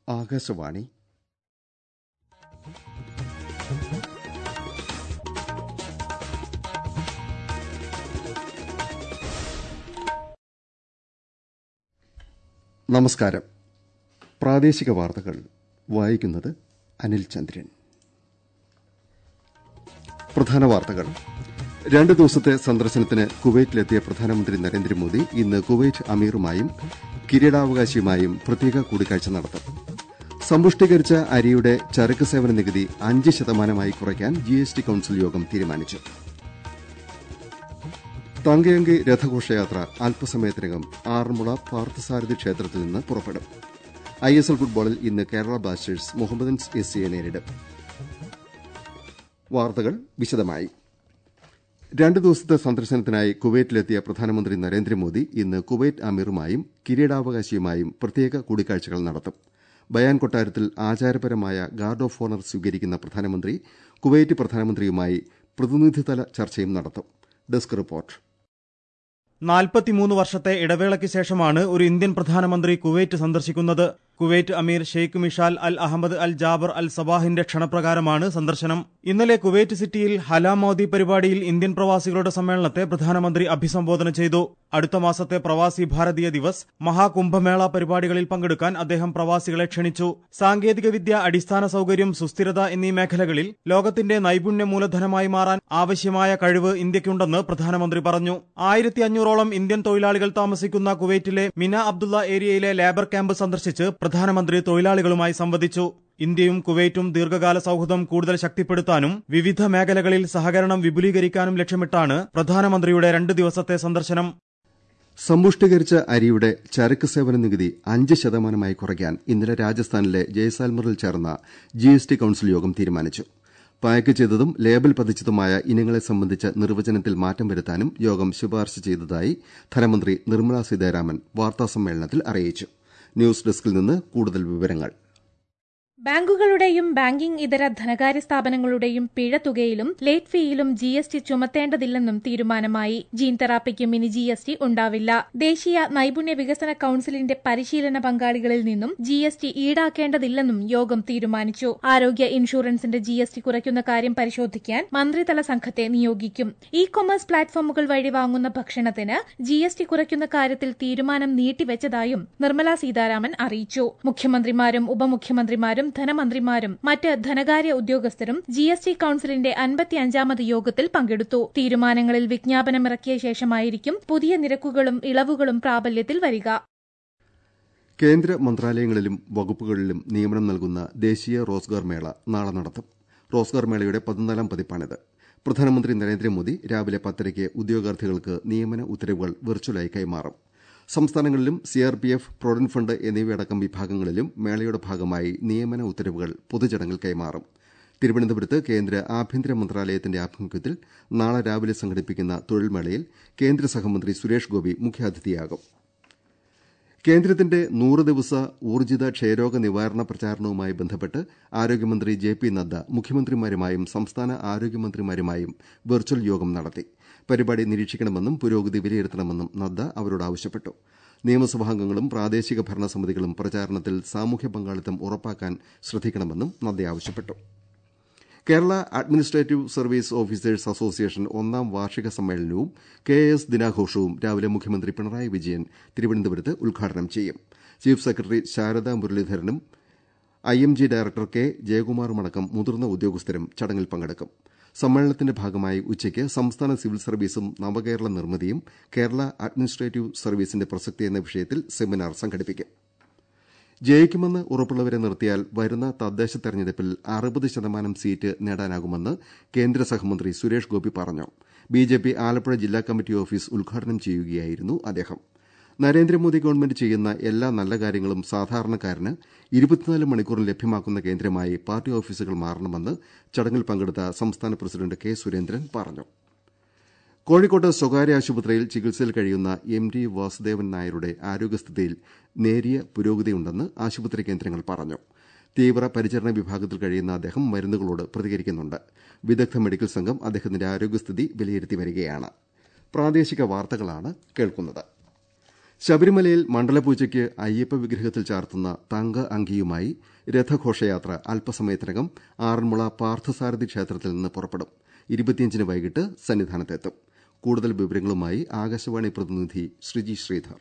ആകാശവാണി നമസ്കാരം പ്രാദേശിക വാർത്തകൾ വായിക്കുന്നത് അനിൽ ചന്ദ്രൻ പ്രധാന വാർത്തകൾ രണ്ട് ദിവസത്തെ സന്ദർശനത്തിന് കുവൈറ്റിലെത്തിയ പ്രധാനമന്ത്രി നരേന്ദ്രമോദി ഇന്ന് കുവൈറ്റ് അമീറുമായും കിരീടാവകാശിയുമായും പ്രത്യേക കൂടിക്കാഴ്ച നടത്തും സമ്പുഷ്ടീകരിച്ച അരിയുടെ ചരക്ക് സേവന നികുതി അഞ്ച് ശതമാനമായി കുറയ്ക്കാൻ ജിഎസ്ടി കൌൺസിൽ യോഗം തീരുമാനിച്ചു തങ്കയങ്കി രഥഘോഷയാത്ര അല്പസമയത്തിനകം ആറന്മുള പാർത്ഥസാരഥി ക്ഷേത്രത്തിൽ നിന്ന് പുറപ്പെടും ഐ എസ് എൽ ഫുട്ബോളിൽ ഇന്ന് കേരള ബ്ലാസ്റ്റേഴ്സ് മുഹമ്മദൻസ് എസ് സിയെ നേരിടും വാർത്തകൾ വിശദമായി രണ്ട് ദിവസത്തെ സന്ദർശനത്തിനായി കുവൈറ്റിലെത്തിയ പ്രധാനമന്ത്രി നരേന്ദ്രമോദി ഇന്ന് കുവൈറ്റ് അമീറുമായും കിരീടാവകാശിയുമായും പ്രത്യേക കൂടിക്കാഴ്ചകൾ നടത്തും ബയാൻ കൊട്ടാരത്തിൽ ആചാരപരമായ ഗാർഡ് ഓഫ് ഓണർ സ്വീകരിക്കുന്ന പ്രധാനമന്ത്രി കുവൈറ്റ് പ്രധാനമന്ത്രിയുമായി പ്രതിനിധിതല ചർച്ചയും നടത്തും ഡെസ്ക് റിപ്പോർട്ട് നാൽപ്പത്തിമൂന്ന് വർഷത്തെ ഇടവേളയ്ക്ക് ശേഷമാണ് ഒരു ഇന്ത്യൻ പ്രധാനമന്ത്രി കുവൈറ്റ് സന്ദർശിക്കുന്നത് കുവൈറ്റ് അമീർ Sheikh Mishal Al Ahmad Al Jaber Al സബാഹിന്റെ ക്ഷണപ്രകാരമാണ് സന്ദർശനം ഇന്നലെ കുവൈറ്റ് സിറ്റിയിൽ ഹലാം മോദി പരിപാടിയിൽ ഇന്ത്യൻ പ്രവാസികളുടെ സമ്മേളനത്തെ പ്രധാനമന്ത്രി അഭിസംബോധന ചെയ്തു അടുത്ത മാസത്തെ പ്രവാസി ഭാരതീയ ദിവസ് മഹാകുംഭമേള പരിപാടികളിൽ പങ്കെടുക്കാൻ അദ്ദേഹം പ്രവാസികളെ ക്ഷണിച്ചു സാങ്കേതികവിദ്യ അടിസ്ഥാന സൌകര്യം സുസ്ഥിരത എന്നീ മേഖലകളിൽ ലോകത്തിന്റെ നൈപുണ്യ മൂലധനമായി മാറാൻ ആവശ്യമായ കഴിവ് ഇന്ത്യയ്ക്കുണ്ടെന്ന് പ്രധാനമന്ത്രി പറഞ്ഞു ആയിരത്തി അഞ്ഞൂറോളം ഇന്ത്യൻ തൊഴിലാളികൾ താമസിക്കുന്ന കുവൈറ്റിലെ മിന അബ്ദുള്ള ഏരിയയിലെ ലേബർ ക്യാമ്പ് സന്ദർശിച്ച് പ്രധാനമന്ത്രി തൊഴിലാളികളുമായി സംവദിച്ചു ഇന്ത്യയും കുവൈറ്റും ദീർഘകാല സൌഹൃദം കൂടുതൽ ശക്തിപ്പെടുത്താനും വിവിധ മേഖലകളിൽ സഹകരണം വിപുലീകരിക്കാനും ലക്ഷ്യമിട്ടാണ് പ്രധാനമന്ത്രിയുടെ രണ്ട് ദിവസത്തെ സന്ദർശനം സമ്പുഷ്ടീകരിച്ച അരിയുടെ ചരക്ക് സേവന നികുതി അഞ്ച് ശതമാനമായി കുറയ്ക്കാൻ ഇന്നലെ രാജസ്ഥാനിലെ ജയ്സാൽമറിൽ ചേർന്ന ജിഎസ്ടി കൌൺസിൽ യോഗം തീരുമാനിച്ചു പായ്ക്ക് ചെയ്തതും ലേബൽ പതിച്ചതുമായ ഇനങ്ങളെ സംബന്ധിച്ച നിർവചനത്തിൽ മാറ്റം വരുത്താനും യോഗം ശുപാർശ ചെയ്തതായി ധനമന്ത്രി നിർമ്മലാ സീതാരാമൻ വാർത്താസമ്മേളനത്തിൽ അറിയിച്ചു ന്യൂസ് ഡെസ്കിൽ നിന്ന് കൂടുതൽ വിവരങ്ങൾ ബാങ്കുകളുടെയും ബാങ്കിംഗ് ഇതര ധനകാര്യ സ്ഥാപനങ്ങളുടെയും പിഴത്തുകയിലും ലേറ്റ് ഫീയിലും ജി എസ് ടി ചുമത്തേണ്ടതില്ലെന്നും തീരുമാനമായി ജീൻ തെറാപ്പിക്കും ഇനി ജി എസ് ടി ഉണ്ടാവില്ല ദേശീയ നൈപുണ്യ വികസന കൌൺസിലിന്റെ പരിശീലന പങ്കാളികളിൽ നിന്നും ജി എസ് ടി ഈടാക്കേണ്ടതില്ലെന്നും യോഗം തീരുമാനിച്ചു ആരോഗ്യ ഇൻഷുറൻസിന്റെ ജി എസ് ടി കുറയ്ക്കുന്ന കാര്യം പരിശോധിക്കാൻ മന്ത്രിതല സംഘത്തെ നിയോഗിക്കും ഇ കൊമേഴ്സ് പ്ലാറ്റ്ഫോമുകൾ വഴി വാങ്ങുന്ന ഭക്ഷണത്തിന് ജി എസ് ടി കുറയ്ക്കുന്ന കാര്യത്തിൽ തീരുമാനം നീട്ടിവെച്ചതായും നിർമ്മലാ സീതാരാമൻ അറിയിച്ചു മുഖ്യമന്ത്രിമാരും ഉപമുഖ്യമന്ത്രിമാരും ധനമന്ത്രിമാരും മറ്റ് ധനകാര്യ ഉദ്യോഗസ്ഥരും ജി എസ് ടി കൌൺസിലിന്റെ അൻപത്തിയഞ്ചാമത് യോഗത്തിൽ പങ്കെടുത്തു തീരുമാനങ്ങളിൽ വിജ്ഞാപനമിറക്കിയ ശേഷമായിരിക്കും പുതിയ നിരക്കുകളും ഇളവുകളും പ്രാബല്യത്തിൽ വരിക കേന്ദ്ര മന്ത്രാലയങ്ങളിലും വകുപ്പുകളിലും നിയമനം നൽകുന്ന ദേശീയ റോസ്ഗാർ മേള നാളെ നടത്തും റോസ്ഗാർ മേളയുടെ പതിനാലാം പതിപ്പാണിത് പ്രധാനമന്ത്രി നരേന്ദ്രമോദി രാവിലെ പത്തരയ്ക്ക് ഉദ്യോഗാർത്ഥികൾക്ക് നിയമന ഉത്തരവുകൾ വെർച്വലായി കൈമാറും സംസ്ഥാനങ്ങളിലും സിആർപിഎഫ് പ്രൊവിഡന്റ് ഫണ്ട് എന്നിവയടക്കം വിഭാഗങ്ങളിലും മേളയുടെ ഭാഗമായി നിയമന ഉത്തരവുകൾ പൊതുചടങ്ങിൽ കൈമാറും തിരുവനന്തപുരത്ത് കേന്ദ്ര ആഭ്യന്തര മന്ത്രാലയത്തിന്റെ ആഭിമുഖ്യത്തിൽ നാളെ രാവിലെ സംഘടിപ്പിക്കുന്ന തൊഴിൽമേളയിൽ കേന്ദ്ര സഹമന്ത്രി സുരേഷ് ഗോപി മുഖ്യാതിഥിയാകും കേന്ദ്രത്തിന്റെ നൂറ് ദിവസ ഊർജിത ക്ഷയരോഗ നിവാരണ പ്രചാരണവുമായി ബന്ധപ്പെട്ട് ആരോഗ്യമന്ത്രി ജെ പി നദ്ദ മുഖ്യമന്ത്രിമാരുമായും സംസ്ഥാന ആരോഗ്യമന്ത്രിമാരുമായും വെർച്വൽ യോഗം നടത്തി പരിപാടി നിരീക്ഷിക്കണമെന്നും പുരോഗതി വിലയിരുത്തണമെന്നും നദ്ദ അവരോട് ആവശ്യപ്പെട്ടു നിയമസഭാംഗങ്ങളും പ്രാദേശിക ഭരണസമിതികളും പ്രചാരണത്തിൽ സാമൂഹ്യ പങ്കാളിത്തം ഉറപ്പാക്കാൻ ശ്രദ്ധിക്കണമെന്നും നദ്ദ ആവശ്യപ്പെട്ടു Kerala administrative service officers association ഒന്നാം വാർഷിക സമ്മേളനവും കെ എസ് ദിനാഘോഷവും രാവിലെ മുഖ്യമന്ത്രി പിണറായി വിജയൻ തിരുവനന്തപുരത്ത് ഉദ്ഘാടനം ചെയ്യും ചീഫ് സെക്രട്ടറി ശാരദാ മുരളീധരനും I M G director K ജയകുമാറുമടക്കം മുതിർന്ന ഉദ്യോഗസ്ഥരും ചടങ്ങിൽ പങ്കെടുക്കും സമ്മേളനത്തിന്റെ ഭാഗമായി ഉച്ചയ്ക്ക് സംസ്ഥാന സിവിൽ സർവീസും നവകേരള നിർമ്മിതിയും കേരള അഡ്മിനിസ്ട്രേറ്റീവ് സർവീസിന്റെ പ്രസക്തി എന്ന വിഷയത്തിൽ സെമിനാർ സംഘടിപ്പിക്കും ജയിക്കുമെന്ന് ഉറപ്പുള്ളവരെ നിർത്തിയാൽ വരുന്ന തദ്ദേശ തെരഞ്ഞെടുപ്പിൽ അറുപത് ശതമാനം സീറ്റ് നേടാനാകുമെന്ന് കേന്ദ്ര സഹമന്ത്രി സുരേഷ് ഗോപി പറഞ്ഞു ബിജെപി ആലപ്പുഴ ജില്ലാ കമ്മിറ്റി ഓഫീസ് ഉദ്ഘാടനം ചെയ്യുകയായിരുന്നു അദ്ദേഹം നരേന്ദ്രമോദി ഗവൺമെന്റ് ചെയ്യുന്ന എല്ലാ നല്ല കാര്യങ്ങളും സാധാരണക്കാരന് ഇരുപത്തിനാല് മണിക്കൂറിൽ ലഭ്യമാക്കുന്ന കേന്ദ്രമായി പാർട്ടി ഓഫീസുകൾ മാറണമെന്ന് ചടങ്ങിൽ പങ്കെടുത്ത സംസ്ഥാന പ്രസിഡന്റ് കെ സുരേന്ദ്രൻ പറഞ്ഞു കോഴിക്കോട്ട് സ്വകാര്യ ആശുപത്രിയിൽ ചികിത്സയിൽ കഴിയുന്ന എം ടി വാസുദേവൻ നായരുടെ ആരോഗ്യസ്ഥിതിയിൽ നേരിയ പുരോഗതിയുണ്ടെന്ന് ആശുപത്രി കേന്ദ്രങ്ങൾ പറഞ്ഞു തീവ്ര പരിചരണ വിഭാഗത്തിൽ കഴിയുന്ന അദ്ദേഹം മരുന്നുകളോട് പ്രതികരിക്കുന്നുണ്ട് വിദഗ്ധ മെഡിക്കൽ സംഘം അദ്ദേഹത്തിന്റെ ആരോഗ്യസ്ഥിതി വിലയിരുത്തി വരികയാണ് പ്രാദേശിക വാർത്തകളാണ് കേൾക്കുന്നത് ശബരിമലയിൽ മണ്ഡലപൂജയ്ക്ക് അയ്യപ്പ വിഗ്രഹത്തിൽ ചാർത്തുന്ന തങ്ക അങ്കിയുമായി രഥഘോഷയാത്ര അല്പസമയത്തിനകം ആറന്മുള പാർത്ഥസാരഥി ക്ഷേത്രത്തിൽ നിന്ന് പുറപ്പെടും ഇരുപത്തിയഞ്ചിന് വൈകിട്ട് സന്നിധാനത്തെത്തും കൂടുതൽ വിവരങ്ങളുമായി ആകാശവാണി പ്രതിനിധി ശ്രീജി ശ്രീധർ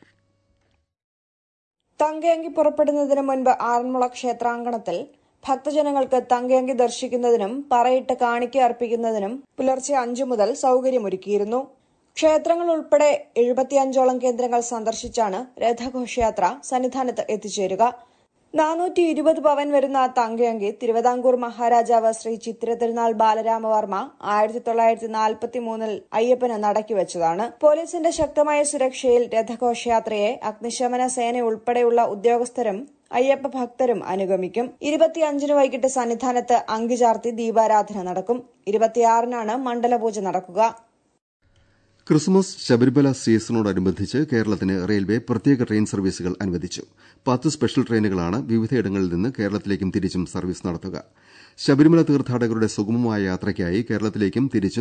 തങ്കയങ്കി പുറപ്പെടുന്നതിന് മുൻപ് ആറന്മുള ക്ഷേത്രാങ്കണത്തിൽ ഭക്തജനങ്ങൾക്ക് തങ്കയങ്കി ദർശിക്കുന്നതിനും പറയിട്ട് കാണിക്ക അർപ്പിക്കുന്നതിനും പുലർച്ചെ അഞ്ചു മുതൽ സൌകര്യമൊരുക്കിയിരുന്നു ക്ഷേത്രങ്ങൾ ഉൾപ്പെടെ എഴുപത്തിയഞ്ചോളം കേന്ദ്രങ്ങൾ സന്ദർശിച്ചാണ് രഥഘോഷയാത്ര സന്നിധാനത്ത് എത്തിച്ചേരുക നാനൂറ്റി ഇരുപത് പവൻ വരുന്ന തങ്കയങ്കി തിരുവിതാംകൂർ മഹാരാജാവ് ശ്രീ ചിത്തിര തിരുനാൾ ബാലരാമവർമ്മ ആയിരത്തി തൊള്ളായിരത്തി നാൽപ്പത്തി മൂന്നിൽ അയ്യപ്പന് നടക്കി വെച്ചതാണ് പോലീസിന്റെ ശക്തമായ സുരക്ഷയിൽ രഥഘോഷയാത്രയെ അഗ്നിശമന സേന ഉൾപ്പെടെയുള്ള ഉദ്യോഗസ്ഥരും അയ്യപ്പ ഭക്തരും അനുഗമിക്കും ഇരുപത്തിയഞ്ചിന് വൈകിട്ട് സന്നിധാനത്ത് അങ്കിചാർത്തി ദീപാരാധന നടക്കും ഇരുപത്തിയാറിനാണ് മണ്ഡലപൂജ നടക്കുക ക്രിസ്മസ് ശബരിമല സീസണോടനുബന്ധിച്ച് കേരളത്തിന് റെയിൽവേ പ്രത്യേക ട്രെയിൻ സർവീസുകൾ അനുവദിച്ചു പത്ത് സ്പെഷ്യൽ ട്രെയിനുകളാണ് വിവിധയിടങ്ങളിൽ നിന്ന് കേരളത്തിലേക്കും തിരിച്ചും സർവീസ് നടത്തുക ശബരിമല തീർത്ഥാടകരുടെ സുഗമമായ യാത്രയ്ക്കായി കേരളത്തിലേക്കും തിരിച്ചും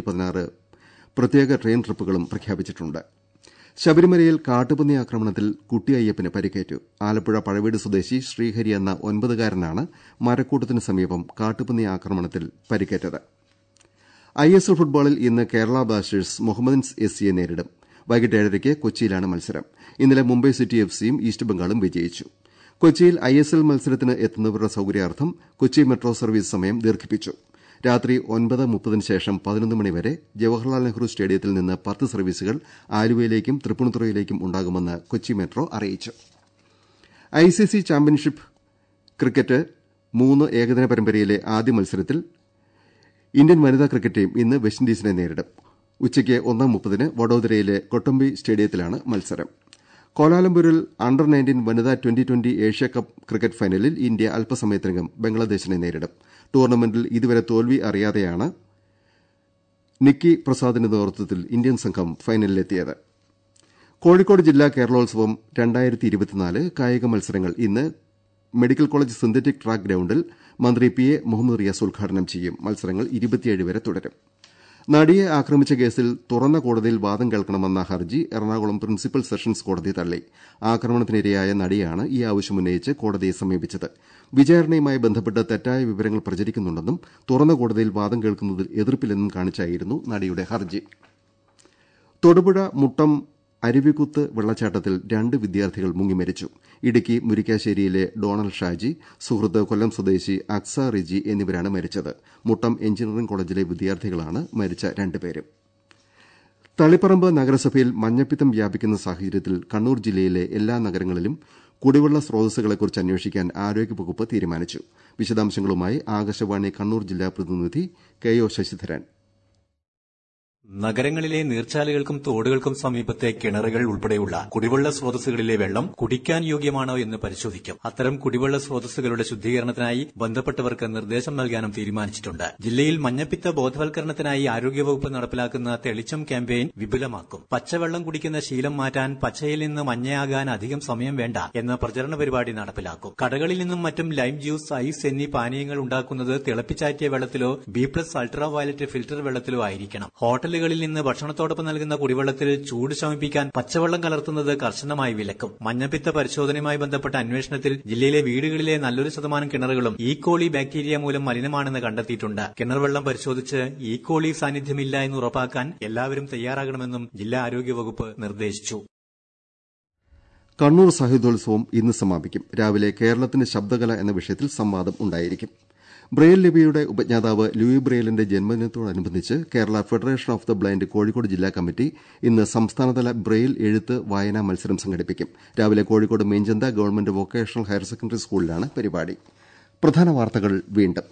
പ്രത്യേക ട്രെയിൻ ട്രിപ്പുകളും പ്രഖ്യാപിച്ചിട്ടുണ്ട് ശബരിമലയിൽ കാട്ടുപന്നി ആക്രമണത്തിൽ കുട്ടി അയ്യപ്പന് പരിക്കേറ്റു ആലപ്പുഴ പഴവീട് സ്വദേശി ശ്രീഹരി എന്ന ഒൻപതുകാരനാണ് മരക്കൂട്ടത്തിന് സമീപം കാട്ടുപന്നി ആക്രമണത്തിൽ പരിക്കേറ്റത് ഐ എസ് എൽ ഫുട്ബോളിൽ ഇന്ന് കേരള ബ്ലാസ്റ്റേഴ്സ് മുഹമ്മദൻസ് എസ് സിയെ നേരിടും വൈകിട്ട് ഏഴരയ്ക്ക് കൊച്ചിയിലാണ് മത്സരം ഇന്നലെ മുംബൈ സിറ്റി എഫ് സിയും ഈസ്റ്റ് ബംഗാളും വിജയിച്ചു കൊച്ചിയിൽ ഐ എസ് എൽ മത്സരത്തിന് എത്തുന്നവരുടെ സൌകര്യാർത്ഥം കൊച്ചി മെട്രോ സർവീസ് സമയം ദീർഘിപ്പിച്ചു രാത്രി ഒൻപത് മുപ്പതിന് ശേഷം പതിനൊന്ന് മണിവരെ ജവഹർലാൽ നെഹ്റു സ്റ്റേഡിയത്തിൽ നിന്ന് പത്ത് സർവീസുകൾ ആലുവയിലേക്കും തൃപ്പൂണിത്തുറയിലേക്കും ഉണ്ടാകുമെന്ന് കൊച്ചി മെട്രോ അറിയിച്ചു ഐസിസി ചാമ്പ്യൻഷിപ്പ് ക്രിക്കറ്റ് മൂന്ന് ഏകദിന പരമ്പരയിലെ ആദ്യ മത്സരത്തിൽ ഇന്ത്യൻ വനിതാ ക്രിക്കറ്റ് ടീം ഇന്ന് വെസ്റ്റിൻഡീസിനെ നേരിടും ഉച്ചയ്ക്ക് ഒന്നാം മുപ്പതിന് വഡോദരയിലെ കൊട്ടമ്പി സ്റ്റേഡിയത്തിലാണ് മത്സരം കോലാലംപൂരിൽ അണ്ടർ നയൻറ്റീൻ വനിതാ twenty twenty Asia cup cricket ഫൈനലിൽ ഇന്ത്യ അല്പസമയത്തിനകം ബംഗ്ലാദേശിനെ നേരിടും ടൂർണമെന്റിൽ ഇതുവരെ തോൽവി അറിയാതെയാണ് നിക്കി പ്രസാദിന്റെ നേതൃത്വത്തിൽ ഇന്ത്യൻ സംഘം ഫൈനലിലെത്തിയത് കോഴിക്കോട് ജില്ലാ കേരളോത്സവം കായിക മത്സരങ്ങൾ ഇന്ന് മെഡിക്കൽ കോളേജ് സിന്തറ്റിക് ട്രാക്ക് ഗ്രൌണ്ടിൽ മന്ത്രി പി എ മുഹമ്മദ് റിയാസ് ഉദ്ഘാടനം ചെയ്യും മത്സരങ്ങൾ ഇരുപത്തിയേഴ് വരെ തുടരും നടിയെ ആക്രമിച്ച കേസിൽ തുറന്ന കോടതിയിൽ വാദം കേൾക്കണമെന്ന ഹർജി എറണാകുളം പ്രിൻസിപ്പൽ സെഷൻസ് കോടതി തള്ളി ആക്രമണത്തിനിരയായ നടിയാണ് ഈ ആവശ്യമുന്നയിച്ച് കോടതിയെ സമീപിച്ചത് വിചാരണയുമായി ബന്ധപ്പെട്ട് തെറ്റായ വിവരങ്ങൾ പ്രചരിക്കുന്നുണ്ടെന്നും തുറന്ന കോടതിയിൽ വാദം കേൾക്കുന്നതിൽ എതിർപ്പില്ലെന്നും കാണിച്ചായിരുന്നു നടിയുടെ ഹർജി തൊടുപുഴ മുട്ടം അരുവിക്കുത്ത് വെള്ളച്ചാട്ടത്തിൽ രണ്ട് വിദ്യാർത്ഥികൾ മുങ്ങിമരിച്ചു ഇടുക്കി മുരിക്കാശ്ശേരിയിലെ ഡോണൽ ഷാജി സുഹൃത്ത് കൊല്ലം സ്വദേശി അക്സ റിജി എന്നിവരാണ് മരിച്ചത് മുട്ടം എഞ്ചിനീയറിംഗ് കോളേജിലെ വിദ്യാർത്ഥികളാണ് മരിച്ച രണ്ടുപേരും തളിപ്പറമ്പ് നഗരസഭയിൽ മഞ്ഞപ്പിത്തം വ്യാപിക്കുന്ന സാഹചര്യത്തിൽ കണ്ണൂർ ജില്ലയിലെ എല്ലാ നഗരങ്ങളിലും കുടിവെള്ള സ്രോതസ്സുകളെക്കുറിച്ച് അന്വേഷിക്കാൻ ആരോഗ്യവകുപ്പ് തീരുമാനിച്ചു വിശദാംശങ്ങളുമായി ആകാശവാണി കണ്ണൂർ ജില്ലാ പ്രതിനിധി കെ ഒ ശശിധരൻ നഗരങ്ങളിലെ നീർച്ചാലുകൾക്കും തോടുകൾക്കും സമീപത്തെ കിണറുകൾ ഉൾപ്പെടെയുള്ള കുടിവെള്ള സ്രോതസ്സുകളിലെ വെള്ളം കുടിക്കാൻ യോഗ്യമാണോ എന്ന് പരിശോധിക്കും അത്തരം കുടിവെള്ള സ്രോതസ്സുകളുടെ ശുദ്ധീകരണത്തിനായി ബന്ധപ്പെട്ടവർക്ക് നിർദ്ദേശം നൽകാനും തീരുമാനിച്ചിട്ടുണ്ട് ജില്ലയിൽ മഞ്ഞപ്പിത്ത ബോധവൽക്കരണത്തിനായി ആരോഗ്യവകുപ്പ് നടപ്പിലാക്കുന്ന തെളിച്ചം ക്യാമ്പയിൻ വിപുലമാക്കും പച്ചവെള്ളം കുടിക്കുന്ന ശീലം മാറ്റാൻ പച്ചയിൽ നിന്ന് മഞ്ഞയാകാൻ അധികം സമയം വേണ്ട എന്ന പ്രചരണ പരിപാടി നടപ്പിലാക്കും കടകളിൽ നിന്നും മറ്റും ലൈം ജ്യൂസ് ഐസ് എന്നീ പാനീയങ്ങൾ ഉണ്ടാക്കുന്നത് തിളപ്പിച്ചാറ്റിയ വെള്ളത്തിലോ B plus ultraviolet filter വെള്ളത്തിലോ ആയിരിക്കണം ഹോട്ടൽ ഹോട്ടലുകളിൽ നിന്ന് ഭക്ഷണത്തോടൊപ്പം നൽകുന്ന കുടിവെള്ളത്തിൽ ചൂട് ശമിപ്പിക്കാൻ പച്ചവെള്ളം കലർത്തുന്നത് കർശനമായി വിലക്കും മഞ്ഞപ്പിത്ത പരിശോധനയുമായി ബന്ധപ്പെട്ട അന്വേഷണത്തിൽ ജില്ലയിലെ വീടുകളിലെ നല്ലൊരു ശതമാനം കിണറുകളും ഈ കോളി ബാക്ടീരിയ മൂലം മലിനമാണെന്ന് കണ്ടെത്തിയിട്ടുണ്ട് കിണർവെള്ളം പരിശോധിച്ച് ഈ കോളി സാന്നിധ്യമില്ല എന്ന് ഉറപ്പാക്കാൻ എല്ലാവരും തയ്യാറാകണമെന്നും ജില്ലാ ആരോഗ്യവകുപ്പ് നിർദ്ദേശിച്ചു കണ്ണൂർ സാഹിത്യോത്സവം ഇന്ന് സമാപിക്കും രാവിലെ കേരളത്തിന്റെ ശബ്ദകല എന്ന വിഷയത്തിൽ സംവാദം ഉണ്ടായിരിക്കും ബ്രെയിൽ ലിപിയുടെ ഉപജ്ഞാതാവ് ലൂയി ബ്രെയിലിന്റെ ജന്മദിനത്തോടനുബന്ധിച്ച് Kerala federation of the blind Kozhikode ജില്ലാ കമ്മിറ്റി ഇന്ന് സംസ്ഥാനതല ബ്രെയിൽ എഴുത്ത് വായനാ മത്സരം സംഘടിപ്പിക്കും രാവിലെ Kozhikode Meenchanda government vocational higher secondary സ്കൂളിലാണ് പരിപാടി പ്രധാന വാർത്തകൾ വീണ്ടും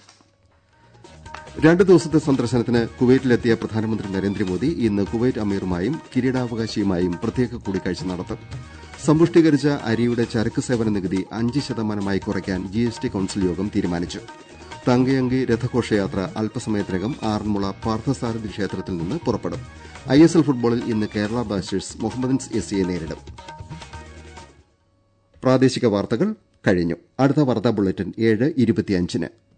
രണ്ട് ദിവസത്തെ സന്ദർശനത്തിന് കുവൈറ്റിലെത്തിയ പ്രധാനമന്ത്രി നരേന്ദ്രമോദി ഇന്ന് കുവൈറ്റ് അമീറുമായും കിരീടാവകാശിയുമായും പ്രത്യേക കൂടിക്കാഴ്ച നടത്തും സമ്പുഷ്ടീകരിച്ച അരിയുടെ ചരക്ക് സേവന നികുതി അഞ്ച് ശതമാനമായി കുറയ്ക്കാൻ ജിഎസ്ടി കൌൺസിൽ യോഗം തീരുമാനിച്ചു തങ്കയങ്കി രഥഘോഷയാത്ര അല്പസമയത്തിനകം ആറന്മുള പാർത്ഥസാരഥി ക്ഷേത്രത്തിൽ നിന്ന് പുറപ്പെടും ഐ എസ് എൽ ഫുട്ബോളിൽ ഇന്ന് കേരള ബ്ലാസ്റ്റേഴ്സ് മുഹമ്മദൻസ് എസ് സിയെ നേരിടും പ്രാദേശിക വാർത്തകൾ കഴിഞ്ഞു അടുത്ത വാർത്താ ബുള്ളറ്റിൻ ഏഴ് ഇരുപത്തിയഞ്ചിന്